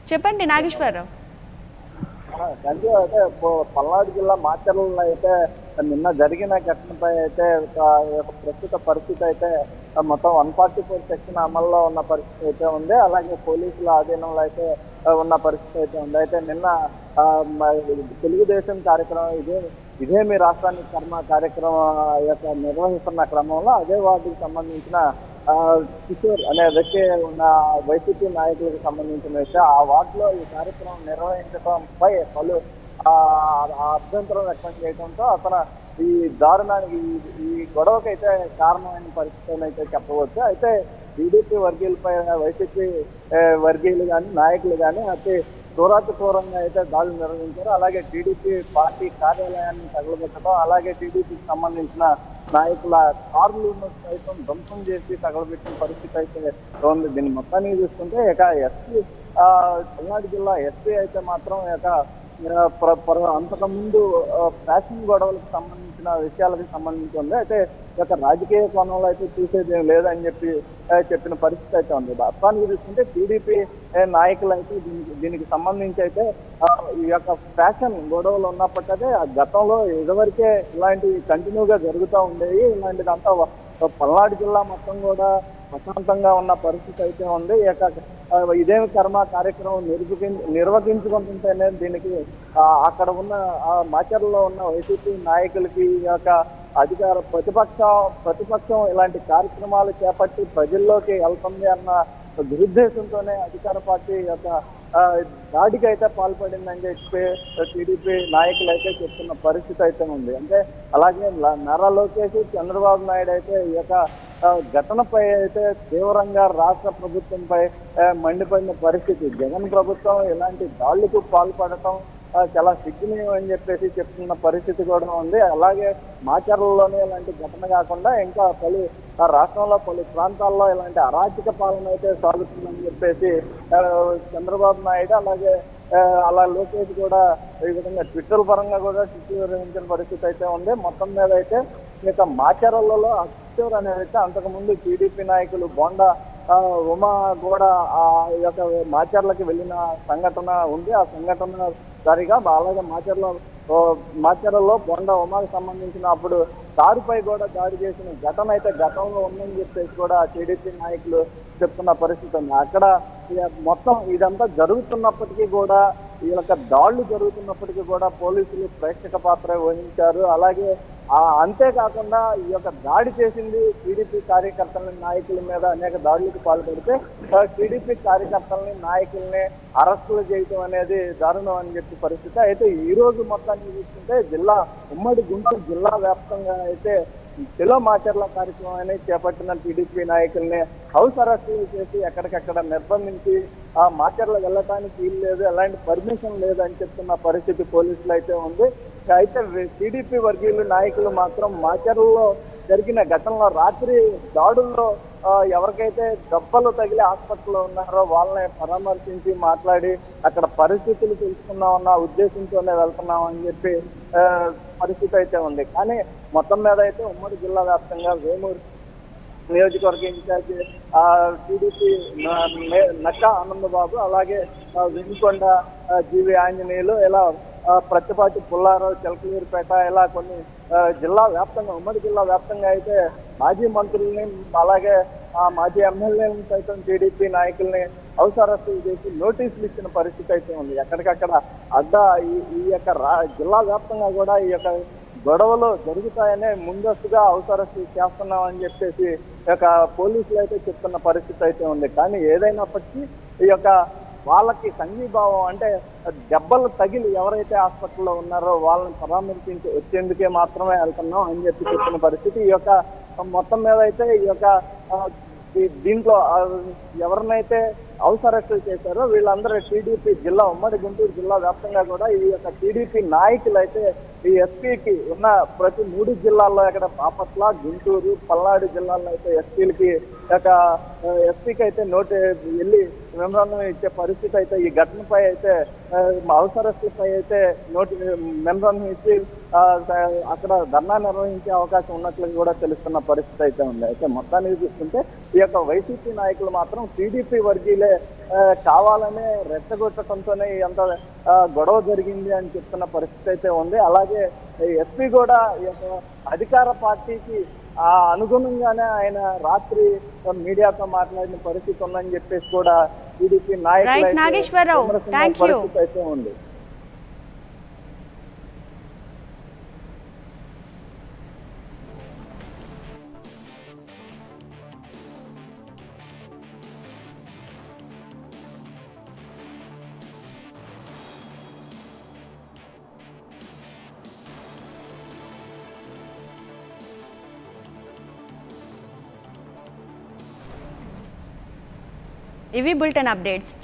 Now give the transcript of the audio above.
చెప్పండి నాగేశ్వరరావు సంజయ్ అయితే పో- పల్నాడు జిల్లా మాచర్లలో అయితే నిన్న జరిగిన ఘటనపై అయితే ఒక ఒక ప్రస్తుత పరిస్థితి అయితే మొత్తం వన్ ఫార్టీ ఫోర్ సెక్షన్ అమల్లో ఉన్న పరిస్థితి అయితే ఉంది అలాగే పోలీసుల ఆధీనంలో అయితే ఉన్న పరిస్థితి అయితే ఉంది అయితే నిన్న ఆ, మరి తెలుగుదేశం కార్యక్రమం ఇదే ఇదే మీ రాష్ట్రానికి కర్మ కార్యక్రమం యొక్క నిర్వహిస్తున్న క్రమంలో అదే వార్డుకి సంబంధించిన ఆ, కిషోర్ అనే వ్యక్తి ఉన్న వైసీపీ నాయకులకు సంబంధించిన వ్యక్తి ఆ వార్డులో ఈ కార్యక్రమం నిర్వహించడంపై పలు ఆ, ఆ అభ్యంతరం వ్యక్తం చేయడంతో అతను ఈ దారుణానికి ఈ- ఈ గొడవకైతే కారణమైన పరిస్థితి అయితే చెప్పవచ్చు అయితే టీడీపీ వర్గీయులపై వైసీపీ ఏ, వర్గీయులు కానీ నాయకులు కానీ అతి దూరాతిపూర్వంగా అయితే దాడులు నిర్వహించారు అలాగే టీడీపీ పార్టీ కార్యాలయాన్ని తగలబెట్టడం అలాగే టీడీపీకి సంబంధించిన నాయకుల కార్లను సైతం ధ్వంసం చేసి తగలబెట్టిన పరిస్థితి అయితే ఉంది దీన్ని మొత్తాన్ని చూసుకుంటే ఇక ఎస్పీ పల్నాడు జిల్లా ఎస్పీ అయితే మాత్రం ఇక ఆ, ప్ర- ప్ర- అంతకుముందు ఆ, ఫ్యాషన్ గొడవలకు సంబంధించిన విషయాలకు సంబంధించి ఉంది అయితే ఈ యొక్క రాజకీయ కోణంలో అయితే చూసేది ఏం లేదని చెప్పి ఆ, చెప్పిన పరిస్థితి అయితే ఉంది వాస్తవానికి చూసుకుంటే టీడీపీ నాయకులు అయితే దీనికి దీనికి సంబంధించి అయితే ఆ, ఈ యొక్క ఫ్యాషన్ గొడవలు ఉన్నప్పటికీ ఆ గతంలో ఇదివరకే ఇలాంటివి కంటిన్యూగా జరుగుతూ ఉండేవి ఇలాంటిదంతా వ- పల్నాడు జిల్లా మొత్తం కూడా ప్రశాంతంగా ఉన్న పరిస్థితి అయితే ఉంది ఈ యొక్క ఆ, ఇదేమి కర్మ కార్యక్రమం నిర్వహి నిర్వహించుకుంటుంటేనే దీనికి ఆ, అక్కడ ఉన్న ఆ, మాచర్లలో ఉన్న వైసీపీ నాయకులకి ఈ యొక్క అధికార ప్రతిపక్షం ప్రతిపక్షం ఇలాంటి కార్యక్రమాలు చేపట్టి ప్రజల్లోకి వెళ్తుంది అన్న దురుద్దేశంతోనే అధికార పార్టీ యొక్క ఆ, దాడికి అయితే పాల్పడిందని చెప్పి టీడీపీ నాయకులు అయితే చెప్తున్న పరిస్థితి అయితే ఉంది అంటే అలాగే ల- నారా లోకేష్ చంద్రబాబు నాయుడు అయితే ఈ యొక్క ఆ, ఘటనపై అయితే తీవ్రంగా రాష్ట్ర ప్రభుత్వంపై ఆ, మండిపడిన పరిస్థితి జగన్ ప్రభుత్వం ఇలాంటి దాడులకు పాల్పడటం ఆ, చాలా సిగ్గునీయం అని చెప్పేసి చెప్తున్న పరిస్థితి కూడా ఉంది అలాగే మాచర్లలోనే ఇలాంటి ఘటన కాకుండా ఇంకా పలు ఆ రాష్ట్రంలో పలు ప్రాంతాల్లో ఇలాంటి అరాచక పాలన అయితే సాగుతుందని చెప్పేసి ఆ, చంద్రబాబు నాయుడు అలాగే ఆ, అలా లోకేష్ కూడా ఈ విధంగా ట్విట్టర్ పరంగా కూడా ట్విట్టర్ నిర్వహించిన పరిస్థితి అయితే ఉంది మొత్తం మీద అయితే ఈ యొక్క మాచర్లలో అక్షర్ అనేది అయితే అంతకుముందు టీడీపీ నాయకులు బోండా ఆ, ఉమా కూడా ఆ యొక్క మాచర్లకి వెళ్ళిన సంఘటన ఉంది ఆ సంఘటన సరిగా అలాగే మాచర్లో ఓ, మాచర్లలో బొండ ఉమాకి సంబంధించిన అప్పుడు దారిపై కూడా దాడి చేసిన ఘటన అయితే గతంలో ఉందని చెప్పేసి కూడా టీడీపీ నాయకులు చెప్తున్న పరిస్థితి ఉంది అక్కడ ఇక మొత్తం ఇదంతా జరుగుతున్నప్పటికీ కూడా ఈ యొక్క దాడులు జరుగుతున్నప్పటికీ కూడా పోలీసులు ప్రేక్షక పాత్ర వహించారు అలాగే ఆ అంతేకాకుండా ఈ యొక్క దాడి చేసింది టీడీపీ కార్యకర్తల నాయకుల మీద అనేక దాడులకు పాల్పడితే ఆ టీడీపీ కార్యకర్తలని నాయకుల్ని అరెస్టులు చేయటం అనేది దారుణం అని చెప్పి పరిస్థితి అయితే ఈ రోజు మొత్తాన్ని చూసుకుంటే జిల్లా ఉమ్మడి గుంటూరు జిల్లా వ్యాప్తంగా అయితే తెలో మాచర్ల కార్యక్రమం అనేది చేపట్టిన టీడీపీ నాయకుల్ని హౌస్ అరెస్టులు చేసి ఎక్కడికక్కడ నిర్బంధించి ఆ మాచర్ల వెళ్ళటానికి వీలు లేదు ఎలాంటి పర్మిషన్ లేదు అని చెప్తున్న పరిస్థితి పోలీసులు అయితే ఉంది అయితే టీడీపీ వర్గీయులు నాయకులు మాత్రం మాచర్లలో జరిగిన ఘటనలో రాత్రి దాడుల్లో ఆ, ఎవరికైతే దెబ్బలు తగిలి హాస్పిటల్లో ఉన్నారో వాళ్ళని పరామర్శించి మాట్లాడి అక్కడ పరిస్థితులు తెలుసుకుందామన్న ఉద్దేశంతోనే వెళ్తున్నాం అని చెప్పి ఆ, పరిస్థితి అయితే ఉంది కానీ మొత్తం మీద అయితే ఉమ్మడి జిల్లా వ్యాప్తంగా వేమూరు నియోజకవర్గ ఇన్ఛార్జి ఆ, టీడీపీ న- నే- నక్కా ఆనందబాబు అలాగే ఆ, వినుకొండ ఆ, జీవి ఆంజనేయులు ఇలా ఆ, ప్రత్తిపాటి పుల్లారావు చిలకలూరుపేట ఇలా కొన్ని ఆ, జిల్లా వ్యాప్తంగా ఉమ్మడి జిల్లా వ్యాప్తంగా అయితే మాజీ మంత్రుల్ని అలాగే ఆ మాజీ ఎమ్మెల్యేలను సైతం టీడీపీ నాయకుల్ని హౌస్ అరెస్టులు చేసి నోటీసులు ఇచ్చిన పరిస్థితి అయితే ఉంది ఎక్కడికక్కడ అడ్డా ఈ ఈ యొక్క రా- జిల్లా వ్యాప్తంగా కూడా ఈ యొక్క గొడవలు జరుగుతాయనే ముందస్తుగా హౌస్ అరెస్ట్ చేస్తున్నామని చెప్పేసి ఈ యొక్క పోలీసులు అయితే చెప్తున్న పరిస్థితి అయితే ఉంది కానీ ఏదైనప్పటికీ ఈ యొక్క వాళ్ళకి సంఘీభావం అంటే దెబ్బలు తగిలి ఎవరైతే హాస్పిటల్లో ఉన్నారో వాళ్ళని పరామర్శించి వచ్చేందుకే మాత్రమే వెళ్తున్నాం అని చెప్పి చెప్పిన పరిస్థితి ఈ యొక్క మొత్తం మీద అయితే ఈ యొక్క ఆ, దీ- దీంట్లో ఆ, ఎవరినైతే హౌస్ అరెస్ట్ చేశారో వీళ్ళందరూ టీడీపీ జిల్లా ఉమ్మడి గుంటూరు జిల్లా వ్యాప్తంగా కూడా ఈ యొక్క టీడీపీ నాయకులు అయితే ఈ ఎస్పీకి ఉన్న ప్రతి మూడు జిల్లాల్లో ఇక్కడ బాపట్ల గుంటూరు పల్నాడు జిల్లాల్లో అయితే ఎస్పీలకి యొక్క ఎస్పీకి అయితే నోటి వెళ్ళి మెమరాండం ఇచ్చే పరిస్థితి అయితే ఈ ఘటనపై అయితే ఆ, అవసరస్తులపై అయితే నోటి మెమరాండం ఇచ్చి ఆ, స- అక్కడ ధర్నా నిర్వహించే అవకాశం ఉన్నట్లు కూడా తెలుస్తున్న పరిస్థితి అయితే ఉంది అయితే మొత్తానికి చూస్తుంటే ఈ యొక్క వైసీపీ నాయకులు మాత్రం టీడీపీ వర్గీయులే ఆ, కావాలనే రెచ్చగొట్టడంతోనే ఎంత ఆ, గొడవ జరిగింది అని చెప్తున్న పరిస్థితి అయితే ఉంది అలాగే ఎస్పీ కూడా ఈ యొక్క అధికార పార్టీకి ఆ అనుగుణంగానే ఆయన రాత్రి మీడియాతో మాట్లాడిన పరిస్థితి ఉందని చెప్పేసి కూడా టీడీపీ నాయకులు Right, అయితే నాగేశ్వరరావు. విమర్శించిన Thank you. పరిస్థితి అయితే ఉంది ఇవి బులెటిన్ అప్డేట్స్